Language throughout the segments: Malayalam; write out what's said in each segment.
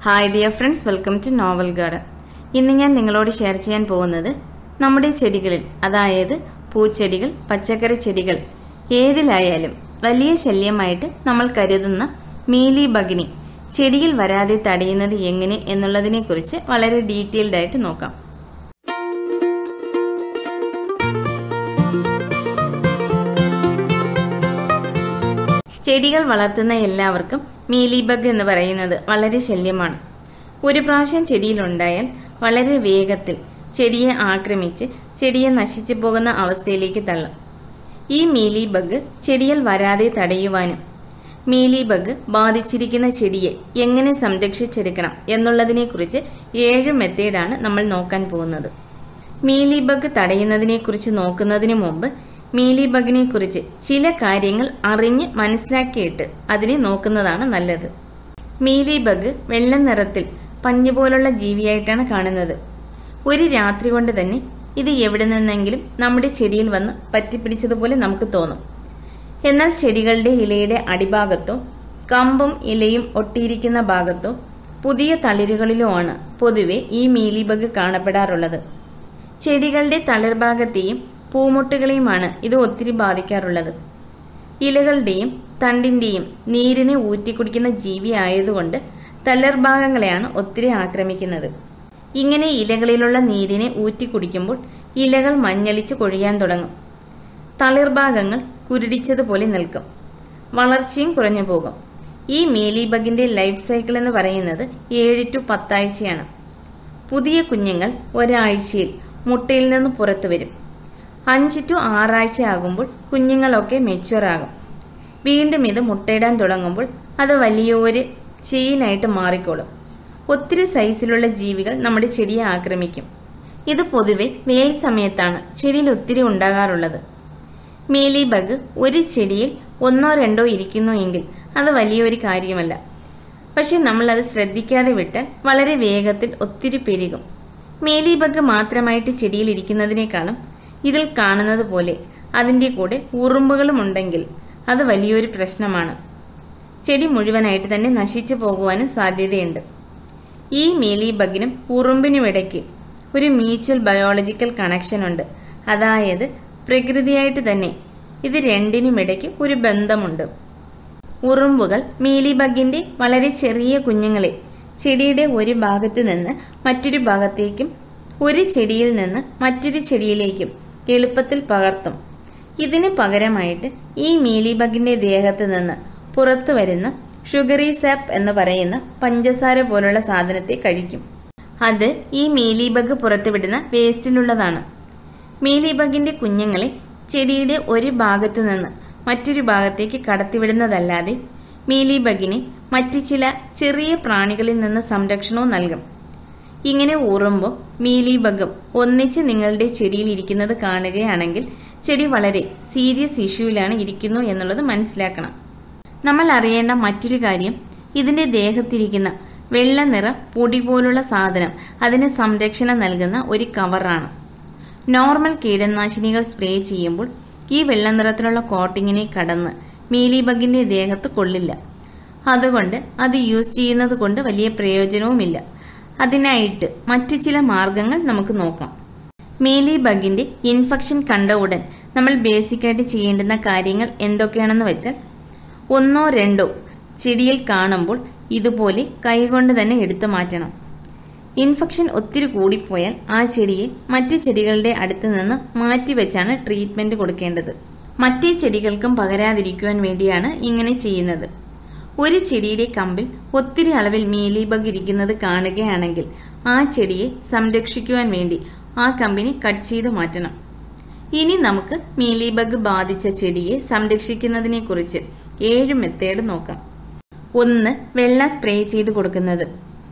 hi dear friends welcome to Novel Garden ഇന്ന് ഞാൻ നിങ്ങളോട് ഷെയർ ചെയ്യാൻ പോകുന്നത് നമ്മുടെ ചെടികളിൽ അതായത് പൂച്ചെടികൾ പച്ചക്കറി ചെടികൾ ഏതിലായാലും വലിയ ശല്യമായിട്ട് നമ്മൾ കരുതുന്ന മീലി ബഗ്നി ചെടിയിൽ വരാതെ തടയുന്നത് എങ്ങനെ എന്നുള്ളതിനെക്കുറിച്ച് വളരെ ഡീറ്റെയിൽഡ് ആയിട്ട് നോക്കാം ചെടികൾ വളർത്തുന്ന എല്ലാവർക്കും മീലിബഗ് എന്ന് പറയുന്നത് വളരെ ശല്യമാണ് ഒരു പ്രാവശ്യം ചെടിയിലുണ്ടായാൽ വളരെ വേഗത്തിൽ ചെടിയെ ആക്രമിച്ച് ചെടിയെ നശിച്ചു പോകുന്ന അവസ്ഥയിലേക്ക് തള്ളും ഈ മീലിബഗ് ചെടിയിൽ വരാതെ തടയുവാനും മീലിബഗ് ബാധിച്ചിരിക്കുന്ന ചെടിയെ എങ്ങനെ സംരക്ഷിച്ചെടുക്കണം എന്നുള്ളതിനെക്കുറിച്ച് ഏഴ് മെത്തേഡാണ് നമ്മൾ നോക്കാൻ പോകുന്നത് മീലിബഗ് തടയുന്നതിനെക്കുറിച്ച് നോക്കുന്നതിന് മുമ്പ് മീലിബഗിനെ കുറിച്ച് ചില കാര്യങ്ങൾ അറിഞ്ഞ് മനസ്സിലാക്കിയിട്ട് അതിനെ നോക്കുന്നതാണ് നല്ലത് മീലിബഗ് വെള്ള നിറത്തിൽ പഞ്ഞുപോലുള്ള ജീവിയായിട്ടാണ് കാണുന്നത് ഒരു രാത്രി കൊണ്ട് തന്നെ ഇത് എവിടെ നിന്നെങ്കിലും നമ്മുടെ ചെടിയിൽ വന്ന് പറ്റിപ്പിടിച്ചതുപോലെ നമുക്ക് തോന്നും എന്നാൽ ചെടികളുടെ ഇലയുടെ അടിഭാഗത്തോ കമ്പും ഇലയും ഒട്ടിയിരിക്കുന്ന ഭാഗത്തോ പുതിയ തളിരുകളിലോ ആണ് പൊതുവെ ഈ മീലിബഗ് കാണപ്പെടാറുള്ളത് ചെടികളുടെ തളിർഭാഗത്തെയും പൂമൊട്ടുകളെയുമാണ് ഇത് ഒത്തിരി ബാധിക്കാറുള്ളത് ഇലകളുടെയും തണ്ടിന്റെയും നീരിനെ ഊറ്റിക്കുടിക്കുന്ന ജീവി ആയതുകൊണ്ട് തളിർഭാഗങ്ങളെയാണ് ഒത്തിരി ആക്രമിക്കുന്നത് ഇങ്ങനെ ഇലകളിലുള്ള നീരിനെ ഊറ്റിക്കുടിക്കുമ്പോൾ ഇലകൾ മഞ്ഞളിച്ച് കൊഴിയാൻ തുടങ്ങും തളിർഭാഗങ്ങൾ കുരുടിച്ചതുപോലെ നിൽക്കും വളർച്ചയും കുറഞ്ഞു പോകും ഈ മീലിബഗിന്റെ ലൈഫ് സൈക്കിൾ എന്ന് പറയുന്നത് ഏഴ് ടു പത്താഴ്ചയാണ് പുതിയ കുഞ്ഞുങ്ങൾ ഒരാഴ്ചയിൽ മുട്ടയിൽ നിന്ന് പുറത്തു വരും അഞ്ച് ടു ആറാഴ്ച ആകുമ്പോൾ കുഞ്ഞുങ്ങളൊക്കെ മെച്ചുവർ ആകും വീണ്ടും ഇത് മുട്ടയിടാൻ തുടങ്ങുമ്പോൾ അത് വലിയൊരു ചെയിനായിട്ട് മാറിക്കോളും ഒത്തിരി സൈസിലുള്ള ജീവികൾ നമ്മുടെ ചെടിയെ ആക്രമിക്കും ഇത് പൊതുവെ വേൽ സമയത്താണ് ചെടിയിൽ ഒത്തിരി ഉണ്ടാകാറുള്ളത് മീലി ബഗ് ഒരു ചെടിയിൽ ഒന്നോ രണ്ടോ ഇരിക്കുന്നു എങ്കിൽ അത് വലിയൊരു കാര്യമല്ല പക്ഷെ നമ്മൾ അത് ശ്രദ്ധിക്കാതെ വിട്ടാൽ വളരെ വേഗത്തിൽ ഒത്തിരി പെരുകും മേലി ബഗ് മാത്രമായിട്ട് ചെടിയിൽ ഇരിക്കുന്നതിനേക്കാളും ഇതിൽ കാണുന്നത് പോലെ അതിന്റെ കൂടെ ഉറുമ്പുകളും ഉണ്ടെങ്കിൽ അത് വലിയൊരു പ്രശ്നമാണ് ചെടി മുഴുവനായിട്ട് തന്നെ നശിച്ചു പോകുവാനും സാധ്യതയുണ്ട് ഈ മീലി ബഗിനും ഉറുമ്പിനും ഇടയ്ക്ക് ഒരു മ്യൂച്വൽ ബയോളജിക്കൽ കണക്ഷൻ ഉണ്ട് അതായത് പ്രകൃതിയായിട്ട് തന്നെ ഇത് രണ്ടിനും ഇടയ്ക്ക് ഒരു ബന്ധമുണ്ട് ഉറുമ്പുകൾ മീലിബഗിന്റെ വളരെ ചെറിയ കുഞ്ഞുങ്ങളെ ചെടിയുടെ ഒരു ഭാഗത്ത് നിന്ന് മറ്റൊരു ഭാഗത്തേക്കും ഒരു ചെടിയിൽ നിന്ന് മറ്റൊരു ചെടിയിലേക്കും എളുപ്പത്തിൽ പകർത്തും ഇതിന് പകരമായിട്ട് ഈ മീലിബഗിന്റെ ദേഹത്ത് നിന്ന് പുറത്തു വരുന്ന ഷുഗറി സാപ്പ് എന്ന് പറയുന്ന പഞ്ചസാര പോലുള്ള സാധനത്തെ കഴിക്കും അത് ഈ മീലിബഗ് പുറത്തുവിടുന്ന വേസ്റ്റിലുള്ളതാണ് മീലിബഗിന്റെ കുഞ്ഞുങ്ങളെ ചെടിയുടെ ഒരു ഭാഗത്തു നിന്ന് മറ്റൊരു ഭാഗത്തേക്ക് കടത്തിവിടുന്നതല്ലാതെ മീലിബഗിന് മറ്റു ചില ചെറിയ പ്രാണികളിൽ നിന്ന് സംരക്ഷണവും നൽകും ഇങ്ങനെ ഊറുമ്പോൾ മീലിബഗും ഒന്നിച്ച് നിങ്ങളുടെ ചെടിയിൽ ഇരിക്കുന്നത് കാണുകയാണെങ്കിൽ ചെടി വളരെ സീരിയസ് ഇഷ്യൂവിലാണ് ഇരിക്കുന്നു എന്നുള്ളത് മനസ്സിലാക്കണം നമ്മൾ അറിയേണ്ട മറ്റൊരു കാര്യം ഇതിന്റെ ദേഹത്തിരിക്കുന്ന വെള്ള നിറ പൊടി പോലുള്ള സാധനം അതിന് സംരക്ഷണം നൽകുന്ന ഒരു കവറാണ് നോർമൽ കീടനാശിനികൾ സ്പ്രേ ചെയ്യുമ്പോൾ ഈ വെള്ള നിറത്തിലുള്ള കോട്ടിങ്ങിനെ കടന്ന് മീലിബഗിന്റെ ദേഹത്ത് കൊള്ളില്ല അതുകൊണ്ട് അത് യൂസ് ചെയ്യുന്നത് കൊണ്ട് വലിയ പ്രയോജനവുമില്ല അതിനായിട്ട് മറ്റു ചില മാർഗങ്ങൾ നമുക്ക് നോക്കാം മീലിബഗിന്റെ ഇൻഫെക്ഷൻ കണ്ട ഉടൻ നമ്മൾ ബേസിക്കായിട്ട് ചെയ്യേണ്ടുന്ന കാര്യങ്ങൾ എന്തൊക്കെയാണെന്ന് വെച്ചാൽ ഒന്നോ രണ്ടോ ചെടിയിൽ കാണുമ്പോൾ ഇതുപോലെ കൈകൊണ്ട് തന്നെ എടുത്തു മാറ്റണം ഇൻഫെക്ഷൻ ഒത്തിരി കൂടിപ്പോയാൽ ആ ചെടിയെ മറ്റ് ചെടികളുടെ അടുത്ത് നിന്ന് മാറ്റിവെച്ചാണ് ട്രീറ്റ്മെന്റ് കൊടുക്കേണ്ടത് മറ്റേ ചെടികൾക്കും പകരാതിരിക്കുവാൻ വേണ്ടിയാണ് ഇങ്ങനെ ചെയ്യുന്നത് ഒരു ചെടിയുടെ കമ്പിൽ ഒത്തിരി അളവിൽ മീലിബഗ് ഇരിക്കുന്നത് കാണുകയാണെങ്കിൽ ആ ചെടിയെ സംരക്ഷിക്കുവാൻ വേണ്ടി ആ കമ്പിനെ കട്ട് ചെയ്ത് മാറ്റണം ഇനി നമുക്ക് മീലിബഗ് ബാധിച്ച ചെടിയെ സംരക്ഷിക്കുന്നതിനെ കുറിച്ച് ഏഴ് മെത്തേഡ് നോക്കാം ഒന്ന് വെള്ളം സ്പ്രേ ചെയ്ത് കൊടുക്കുന്നത്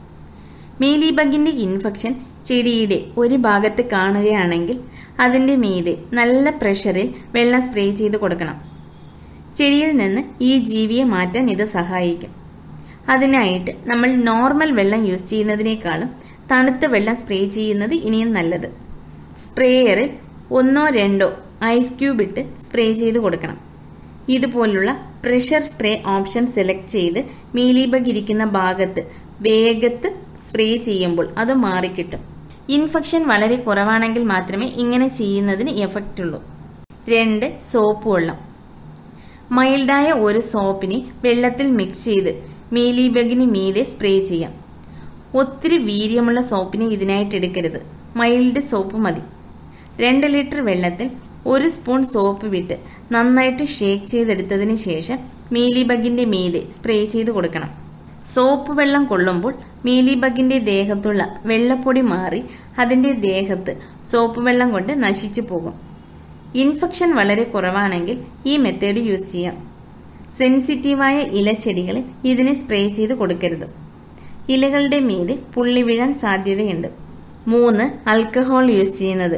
മീലിബഗിന്റെ ഇൻഫെക്ഷൻ ചെടിയുടെ ഒരു ഭാഗത്ത് കാണുകയാണെങ്കിൽ അതിന്റെ മീതെ നല്ല പ്രഷറിൽ വെള്ളം സ്പ്രേ ചെയ്ത് കൊടുക്കണം ചെടിയിൽ നിന്ന് ഈ ജീവിയെ മാറ്റാൻ ഇത് സഹായിക്കും അതിനായിട്ട് നമ്മൾ നോർമൽ വെള്ളം യൂസ് ചെയ്യുന്നതിനേക്കാളും തണുത്ത വെള്ളം സ്പ്രേ ചെയ്യുന്നത് ഇനിയും നല്ലത് സ്പ്രേയറിൽ ഒന്നോ രണ്ടോ ഐസ് ക്യൂബ് ഇട്ട് സ്പ്രേ ചെയ്ത് കൊടുക്കണം ഇതുപോലുള്ള പ്രഷർ സ്പ്രേ ഓപ്ഷൻ സെലക്ട് ചെയ്ത് മീലിബഗ് ഇരിക്കുന്ന ഭാഗത്ത് വേഗത്ത് സ്പ്രേ ചെയ്യുമ്പോൾ അത് മാറിക്കിട്ടും ഇൻഫെക്ഷൻ വളരെ കുറവാണെങ്കിൽ മാത്രമേ ഇങ്ങനെ ചെയ്യുന്നതിന് എഫക്റ്റ് ഉള്ളൂ രണ്ട് സോപ്പ് വെള്ളം മൈൽഡായ ഒരു സോപ്പിനെ വെള്ളത്തിൽ മിക്സ് ചെയ്ത് മീലിബഗിന് മീതെ സ്പ്രേ ചെയ്യാം ഒത്തിരി വീര്യമുള്ള സോപ്പിനെ ഇതിനായിട്ട് എടുക്കരുത് മൈൽഡ് സോപ്പ് മതി രണ്ട് ലിറ്റർ വെള്ളത്തിൽ ഒരു സ്പൂൺ സോപ്പ് വിട്ട് നന്നായിട്ട് ഷേക്ക് ചെയ്തെടുത്തതിന് ശേഷം മീലിബഗിന്റെ മീതെ സ്പ്രേ ചെയ്ത് കൊടുക്കണം സോപ്പ് വെള്ളം കൊള്ളുമ്പോൾ മീലിബഗിന്റെ ദേഹത്തുള്ള വെള്ളപ്പൊടി മാറി അതിന്റെ ദേഹത്ത് സോപ്പ് വെള്ളം കൊണ്ട് നശിച്ചു പോകും ഇൻഫെക്ഷൻ വളരെ കുറവാണെങ്കിൽ ഈ മെത്തേഡ് യൂസ് ചെയ്യാം സെൻസിറ്റീവായ ഇലച്ചെടികളിൽ ഇതിനെ സ്പ്രേ ചെയ്ത് കൊടുക്കരുത് ഇലകളുടെ മീതെ പുള്ളി വീഴാൻ സാധ്യതയുണ്ട് മൂന്ന് ആൽക്കഹോൾ യൂസ് ചെയ്യുന്നത്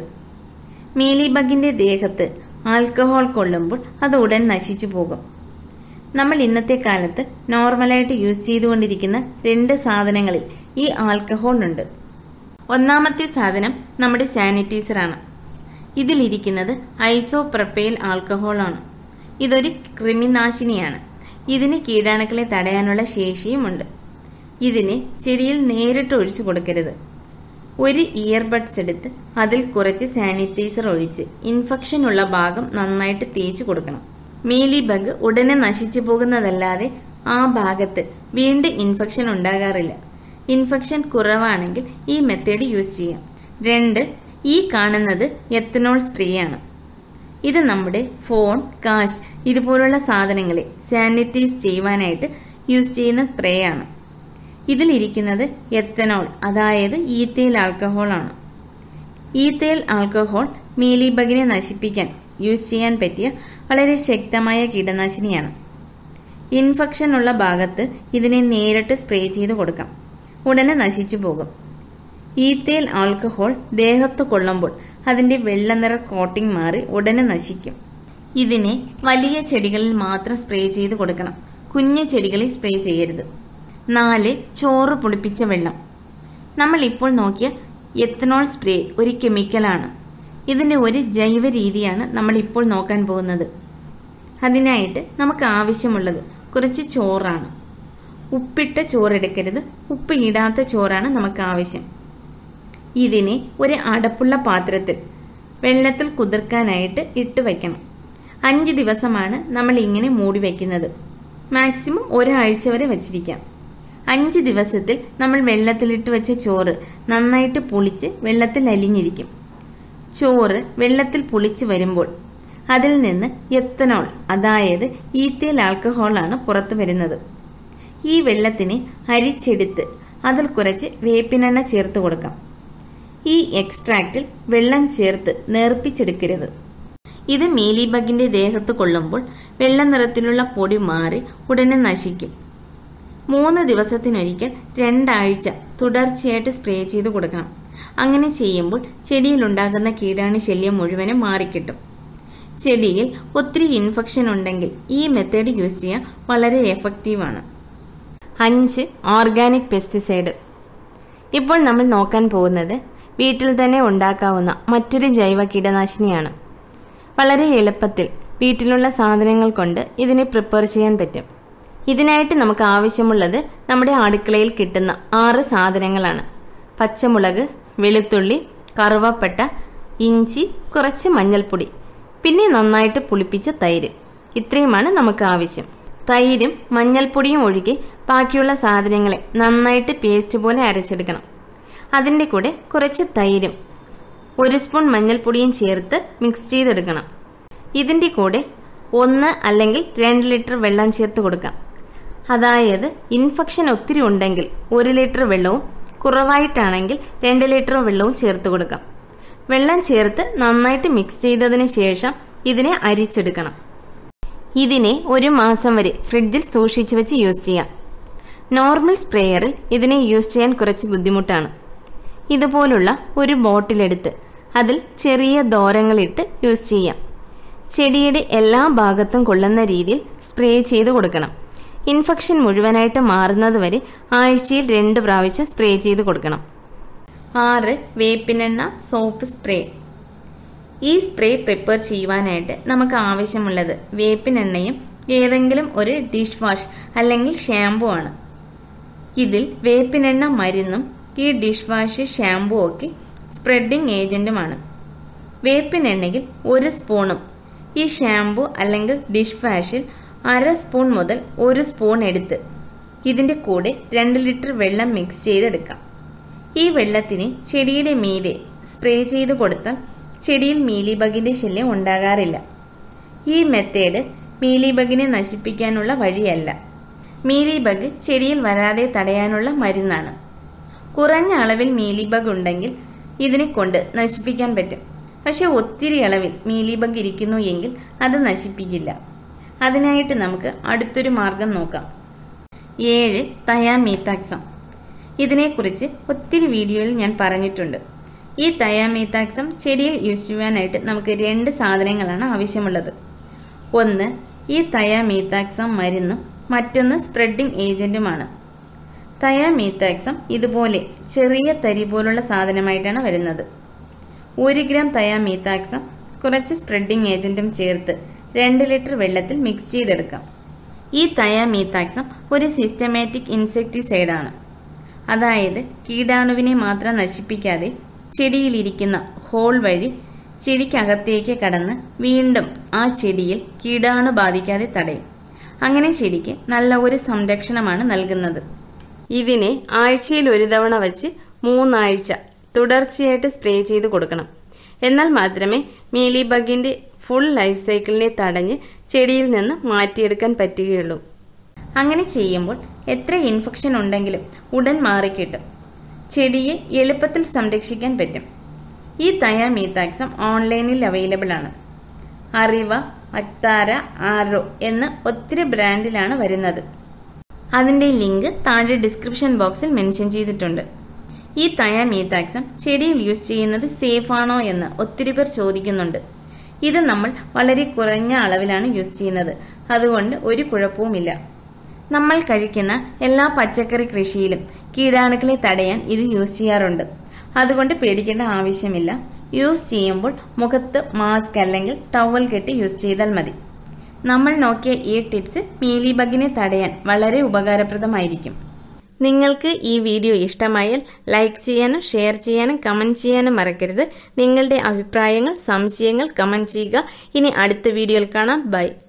മീലിബഗിന്റെ ദേഹത്ത് ആൽക്കഹോൾ കൊള്ളുമ്പോൾ അത് ഉടൻ നശിച്ചു പോകും നമ്മൾ ഇന്നത്തെ കാലത്ത് നോർമലായിട്ട് യൂസ് ചെയ്തുകൊണ്ടിരിക്കുന്ന രണ്ട് സാധനങ്ങളിൽ ഈ ആൽക്കഹോൾ ഉണ്ട് ഒന്നാമത്തെ സാധനം നമ്മുടെ സാനിറ്റൈസർ ആണ് ഇതിലിരിക്കുന്നത് ഐസോപ്രപ്പൈൽ ആൽക്കഹോൾ ആണ് ഇതൊരു കൃമിനാശിനിയാണ് ഇതിന് കീടാണുക്കളെ തടയാനുള്ള ശേഷിയുമുണ്ട് ഇതിന് ചെടിയിൽ നേരിട്ട് ഒഴിച്ചു കൊടുക്കരുത് ഒരു ഇയർബഡ്സ് എടുത്ത് അതിൽ കുറച്ച് സാനിറ്റൈസർ ഒഴിച്ച് ഇൻഫെക്ഷൻ ഉള്ള ഭാഗം നന്നായിട്ട് തേച്ച് കൊടുക്കണം മീലി ബഗ് ഉടനെ നശിച്ചു പോകുന്നതല്ലാതെ ആ ഭാഗത്ത് വീണ്ടും ഇൻഫെക്ഷൻ ഉണ്ടാകാറില്ല ഇൻഫെക്ഷൻ കുറവാണെങ്കിൽ ഈ മെത്തേഡ് യൂസ് ചെയ്യാം രണ്ട് ഈ കാണുന്നത് എത്തനോൾ സ്പ്രേ ആണ് ഇത് നമ്മുടെ ഫോൺ കാശ് ഇതുപോലുള്ള സാധനങ്ങളെ സാനിറ്റൈസ് ചെയ്യുവാനായിട്ട് യൂസ് ചെയ്യുന്ന സ്പ്രേ ആണ് ഇതിലിരിക്കുന്നത് എത്തനോൾ അതായത് ഈത്തയിൽ ആൽക്കഹോൾ ആണ് ഈത്തയിൽ ആൽക്കഹോൾ മീലിബഗിനെ നശിപ്പിക്കാൻ യൂസ് ചെയ്യാൻ പറ്റിയ വളരെ ശക്തമായ കീടനാശിനിയാണ് ഇൻഫെക്ഷൻ ഉള്ള ഭാഗത്ത് ഇതിനെ നേരിട്ട് സ്പ്രേ ചെയ്ത് കൊടുക്കാം ഉടനെ നശിച്ചു പോകും ഈത്തയിൽ ആൽക്കഹോൾ ദേഹത്ത് കൊള്ളുമ്പോൾ അതിന്റെ വെള്ളനിറ കോട്ടിംഗ് മാറി ഉടനെ നശിക്കും ഇതിനെ വലിയ ചെടികളിൽ മാത്രം സ്പ്രേ ചെയ്ത് കൊടുക്കണം കുഞ്ഞു ചെടികളിൽ സ്പ്രേ ചെയ്യരുത് നാല് ചോറ് പുളിപ്പിച്ച വെള്ളം നമ്മൾ ഇപ്പോൾ നോക്കിയ എത്തനോൾ സ്പ്രേ ഒരു കെമിക്കലാണ് ഇതിന്റെ ഒരു ജൈവ രീതിയാണ് നമ്മൾ ഇപ്പോൾ നോക്കാൻ പോകുന്നത് അതിനായിട്ട് നമുക്ക് ആവശ്യമുള്ളത് കുറച്ച് ചോറാണ് ഉപ്പിട്ട ചോറെടുക്കരുത് ഉപ്പ് ഇടാത്ത ചോറാണ് നമുക്ക് ആവശ്യം ഇതിനെ ഒരു അടപ്പുള്ള പാത്രത്തിൽ വെള്ളത്തിൽ കുതിർക്കാനായിട്ട് ഇട്ട് വയ്ക്കണം അഞ്ച് ദിവസമാണ് നമ്മൾ ഇങ്ങനെ മൂടി വയ്ക്കുന്നത് മാക്സിമം ഒരാഴ്ച വരെ വച്ചിരിക്കാം അഞ്ച് ദിവസത്തിൽ നമ്മൾ വെള്ളത്തിലിട്ട് വെച്ച ചോറ് നന്നായിട്ട് പുളിച്ച് വെള്ളത്തിൽ അലിഞ്ഞിരിക്കും ചോറ് വെള്ളത്തിൽ പുളിച്ച് വരുമ്പോൾ അതിൽ നിന്ന് എത്തനോൾ അതായത് ഈത്തയിൽ ആൽക്കഹോളാണ് പുറത്തു വരുന്നത് ഈ വെള്ളത്തിനെ അരിച്ചെടുത്ത് അതിൽ കുറച്ച് വേപ്പിനെണ്ണ ചേർത്ത് കൊടുക്കാം ഈ എക്സ്ട്രാക്റ്റിൽ വെള്ളം ചേർത്ത് നേർപ്പിച്ചെടുക്കരുത് ഇത് മീലിബഗിന്റെ ദേഹത്ത് കൊള്ളുമ്പോൾ വെള്ള നിറത്തിലുള്ള പൊടി മാറി ഉടനെ നശിക്കും മൂന്ന് ദിവസത്തിനൊരിക്കൽ രണ്ടാഴ്ച തുടർച്ചയായിട്ട് സ്പ്രേ ചെയ്ത് കൊടുക്കണം അങ്ങനെ ചെയ്യുമ്പോൾ ചെടിയിലുണ്ടാകുന്ന കീടാണു ശല്യം മുഴുവനും മാറിക്കിട്ടും ചെടിയിൽ ഒത്തിരി ഇൻഫെക്ഷൻ ഉണ്ടെങ്കിൽ ഈ മെത്തേഡ് യൂസ് ചെയ്യാൻ വളരെ എഫക്റ്റീവാണ് അഞ്ച് ഓർഗാനിക് പെസ്റ്റിസൈഡ് ഇപ്പോൾ നമ്മൾ നോക്കാൻ പോകുന്നത് വീട്ടിൽ തന്നെ ഉണ്ടാക്കാവുന്ന മറ്റൊരു ജൈവ കീടനാശിനിയാണ് വളരെ എളുപ്പത്തിൽ വീട്ടിലുള്ള സാധനങ്ങൾ കൊണ്ട് ഇതിനെ പ്രിപ്പയർ ചെയ്യാൻ പറ്റും ഇതിനായിട്ട് നമുക്ക് ആവശ്യമുള്ളത് നമ്മുടെ അടുക്കളയിൽ കിട്ടുന്ന ആറ് സാധനങ്ങളാണ് പച്ചമുളക് വെളുത്തുള്ളി കറുവപ്പട്ട ഇഞ്ചി കുറച്ച് മഞ്ഞൾപ്പൊടി പിന്നെ നന്നായിട്ട് പുളിപ്പിച്ച തൈര് ഇത്രയുമാണ് നമുക്ക് ആവശ്യം തൈരും മഞ്ഞൾപ്പൊടിയും ഒഴികെ ബാക്കിയുള്ള സാധനങ്ങളെ നന്നായിട്ട് പേസ്റ്റ് പോലെ അരച്ചെടുക്കണം അതിൻ്റെ കൂടെ കുറച്ച് തൈരും ഒരു സ്പൂൺ മഞ്ഞൾപ്പൊടിയും ചേർത്ത് മിക്സ് ചെയ്തെടുക്കണം ഇതിൻ്റെ കൂടെ ഒന്ന് അല്ലെങ്കിൽ രണ്ട് ലിറ്റർ വെള്ളം ചേർത്ത് കൊടുക്കാം അതായത് ഇൻഫെക്ഷൻ ഒത്തിരി ഉണ്ടെങ്കിൽ ഒരു ലിറ്റർ വെള്ളവും കുറവായിട്ടാണെങ്കിൽ രണ്ട് ലിറ്റർ വെള്ളവും ചേർത്ത് കൊടുക്കാം വെള്ളം ചേർത്ത് നന്നായിട്ട് മിക്സ് ചെയ്തതിന് ശേഷം ഇതിനെ അരിച്ചെടുക്കണം ഇതിനെ ഒരു മാസം വരെ ഫ്രിഡ്ജിൽ സൂക്ഷിച്ചു വെച്ച് യൂസ് ചെയ്യാം നോർമൽ സ്പ്രേയറിൽ ഇതിനെ യൂസ് ചെയ്യാൻ കുറച്ച് ബുദ്ധിമുട്ടാണ് ഇതുപോലുള്ള ഒരു ബോട്ടിലെടുത്ത് അതിൽ ചെറിയ ദോരങ്ങളിട്ട് യൂസ് ചെയ്യാം ചെടിയുടെ എല്ലാ ഭാഗത്തും കൊള്ളുന്ന രീതിയിൽ സ്പ്രേ ചെയ്ത് കൊടുക്കണം ഇൻഫെക്ഷൻ മുഴുവനായിട്ട് മാറുന്നത് വരെ ആഴ്ചയിൽ രണ്ട് പ്രാവശ്യം സ്പ്രേ ചെയ്ത് കൊടുക്കണം ആറ് വേപ്പിനെണ്ണ സോപ്പ് സ്പ്രേ ഈ സ്പ്രേ പ്രിപ്പയർ ചെയ്യുവാനായിട്ട് നമുക്ക് ആവശ്യമുള്ളത് വേപ്പിനെണ്ണയും ഏതെങ്കിലും ഒരു ഡിഷ് വാഷ് അല്ലെങ്കിൽ ഷാമ്പു ആണ് ഇതിൽ വേപ്പിനെണ്ണ മരുന്നും ഈ ഡിഷ് വാഷ് ഷാമ്പൂ ഒക്കെ സ്പ്രെഡിംഗ് ഏജന്റുമാണ് വേപ്പിനെണ്ണയിൽ ഒരു സ്പൂണും ഈ ഷാമ്പു അല്ലെങ്കിൽ ഡിഷ് വാഷിൽ അര സ്പൂൺ മുതൽ ഒരു സ്പൂൺ എടുത്ത് ഇതിന്റെ കൂടെ രണ്ട് ലിറ്റർ വെള്ളം മിക്സ് ചെയ്തെടുക്കാം ഈ വെള്ളത്തിന് ചെടിയുടെ മീതെ സ്പ്രേ ചെയ്ത് കൊടുത്താൽ ചെടിയിൽ മീലിബഗിന്റെ ശല്യം ഉണ്ടാകാറില്ല ഈ മെത്തേഡ് മീലിബഗിനെ നശിപ്പിക്കാനുള്ള വഴിയല്ല മീലിബഗ് ചെടിയിൽ വരാതെ തടയാനുള്ള മരുന്നാണ് കുറഞ്ഞ അളവിൽ മീലിബഗ് ഉണ്ടെങ്കിൽ ഇതിനെ കൊണ്ട് നശിപ്പിക്കാൻ പറ്റും പക്ഷെ ഒത്തിരി അളവിൽ മീലിബഗ് ഇരിക്കുന്നു എങ്കിൽ അത് നശിപ്പിക്കില്ല അതിനായിട്ട് നമുക്ക് അടുത്തൊരു മാർഗം നോക്കാം ഏഴ് തയാമീത്താക്സം ഇതിനെക്കുറിച്ച് ഒത്തിരി വീഡിയോയിൽ ഞാൻ പറഞ്ഞിട്ടുണ്ട് ഈ തയാമീത്താക്സം ചെടിയിൽ യൂസ് ചെയ്യാനായിട്ട് നമുക്ക് രണ്ട് സാധനങ്ങളാണ് ആവശ്യമുള്ളത് ഒന്ന് ഈ തയാമീത്താക്സം മരുന്നും മറ്റൊന്ന് സ്പ്രെഡിംഗ് ഏജന്റുമാണ് തയാമീത്താക്സം ഇതുപോലെ ചെറിയ തരി പോലുള്ള സാധനമായിട്ടാണ് വരുന്നത് ഒരു ഗ്രാം തയാമീത്താക്സം കുറച്ച് സ്പ്രെഡിംഗ് ഏജന്റും ചേർത്ത് രണ്ട് ലിറ്റർ വെള്ളത്തിൽ മിക്സ് ചെയ്തെടുക്കാം ഈ തയാമീത്താക്സം ഒരു സിസ്റ്റമാറ്റിക് ഇൻസെക്ടിസൈഡാണ് അതായത് കീടാണുവിനെ മാത്രം നശിപ്പിക്കാതെ ചെടിയിലിരിക്കുന്ന ഹോൾ വഴി ചെടിക്കകത്തേക്ക് കടന്ന് വീണ്ടും ആ ചെടിയിൽ കീടാണു ബാധിക്കാതെ തടയും അങ്ങനെ ചെടിക്ക് നല്ല ഒരു സംരക്ഷണമാണ് നൽകുന്നത് ഇതിനെ ആഴ്ചയിൽ ഒരു തവണ വച്ച് മൂന്നാഴ്ച തുടർച്ചയായിട്ട് സ്പ്രേ ചെയ്ത് കൊടുക്കണം എന്നാൽ മാത്രമേ മീലി ബഗിന്റെ ഫുൾ ലൈഫ് സൈക്കിളിനെ തടഞ്ഞ് ചെടിയിൽ നിന്ന് മാറ്റിയെടുക്കാൻ പറ്റുകയുള്ളൂ അങ്ങനെ ചെയ്യുമ്പോൾ എത്ര ഇൻഫെക്ഷൻ ഉണ്ടെങ്കിലും ഉടൻ മാറിക്കിട്ടും ചെടിയെ എളുപ്പത്തിൽ സംരക്ഷിക്കാൻ പറ്റും ഈ തയാമീത്താക്സം ഓൺലൈനിൽ അവൈലബിൾ ആണ് അറിവ അക്താര ആരോ എന്ന് ഒത്തിരി ബ്രാൻഡിലാണ് വരുന്നത് അതിന്റെ ലിങ്ക് താഴെ ഡിസ്ക്രിപ്ഷൻ ബോക്സിൽ മെൻഷൻ ചെയ്തിട്ടുണ്ട് ഈ തയാമീത്താക്സം ചെടിയിൽ യൂസ് ചെയ്യുന്നത് സേഫ് ആണോ എന്ന് ഒത്തിരി പേർ ചോദിക്കുന്നുണ്ട് ഇത് നമ്മൾ വളരെ കുറഞ്ഞ അളവിലാണ് യൂസ് ചെയ്യുന്നത് അതുകൊണ്ട് ഒരു കുഴപ്പവുമില്ല നമ്മൾ കഴിക്കുന്ന എല്ലാ പച്ചക്കറി കൃഷിയിലും കീടാണുക്കളെ തടയാൻ ഇത് യൂസ് ചെയ്യാറുണ്ട് അതുകൊണ്ട് പേടിക്കേണ്ട ആവശ്യമില്ല യൂസ് ചെയ്യുമ്പോൾ മുഖത്ത് മാസ്ക് അല്ലെങ്കിൽ ടവൽ കെട്ടി യൂസ് ചെയ്താൽ മതി നമ്മൾ നോക്കിയ ഈ ടിപ്സ് മീലിബഗിനെ തടയാൻ വളരെ ഉപകാരപ്രദമായിരിക്കും നിങ്ങൾക്ക് ഈ വീഡിയോ ഇഷ്ടമായാൽ ലൈക്ക് ചെയ്യാനും ഷെയർ ചെയ്യാനും കമന്റ് ചെയ്യാനും മറക്കരുത് നിങ്ങളുടെ അഭിപ്രായങ്ങൾ സംശയങ്ങൾ കമന്റ് ചെയ്യുക ഇനി അടുത്ത വീഡിയോയിൽ കാണാം ബൈ